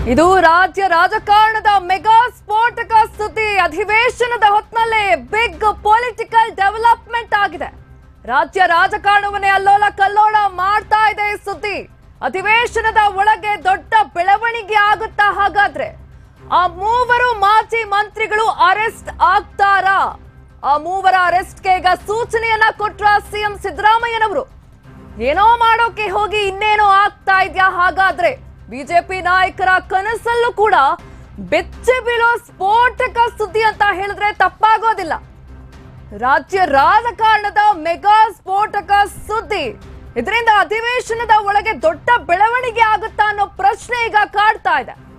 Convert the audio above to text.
ಇದು ರಾಜ್ಯ ರಾಜಕಾರಣದ ಮೆಗಾ ಸ್ಫೋಟಕ ಸುದ್ದಿ ಅಧಿವೇಶನದ ಹೊತ್ತಿನಲ್ಲೇ ಬಿಗ್ ಪೊಲಿಟಿಕಲ್ ಡೆವಲಪ್ಮೆಂಟ್ ಆಗಿದೆ ರಾಜ್ಯ ರಾಜಕಾರಣವನ್ನೇ ಅಲ್ಲೋಲ ಕಲ್ಲೋಲ ಮಾಡ್ತಾ ಇದೆ ಈ ಸುದ್ದಿ ಅಧಿವೇಶನದ ಒಳಗೆ ದೊಡ್ಡ ಬೆಳವಣಿಗೆ ಆಗುತ್ತಾ ಹಾಗಾದ್ರೆ ಆ ಮೂವರು ಮಾಜಿ ಮಂತ್ರಿಗಳು ಅರೆಸ್ಟ್ ಆಗ್ತಾರಾ ಆ ಮೂವರ ಅರೆಸ್ಟ್ಗೆ ಈಗ ಸೂಚನೆಯನ್ನ ಕೊಟ್ರ ಸಿಎಂ ಸಿದ್ದರಾಮಯ್ಯನವರು ಏನೋ ಮಾಡೋಕೆ ಹೋಗಿ ಇನ್ನೇನೋ ಆಗ್ತಾ ಇದ್ಯಾ ಹಾಗಾದ್ರೆ ಬಿಜೆಪಿ ನಾಯಕರ ಕನಸಲ್ಲೂ ಕೂಡ ಬೆಚ್ಚಿ ಬೀಳೋ ಸ್ಫೋಟಕ ಸುದ್ದಿ ಅಂತ ಹೇಳಿದ್ರೆ ತಪ್ಪಾಗೋದಿಲ್ಲ ರಾಜ್ಯ ರಾಜಕಾರಣದ ಮೆಗಾ ಸ್ಫೋಟಕ ಸುದ್ದಿ ಇದರಿಂದ ಅಧಿವೇಶನದ ಒಳಗೆ ದೊಡ್ಡ ಬೆಳವಣಿಗೆ ಆಗುತ್ತಾ ಅನ್ನೋ ಪ್ರಶ್ನೆ ಈಗ ಕಾಡ್ತಾ ಇದೆ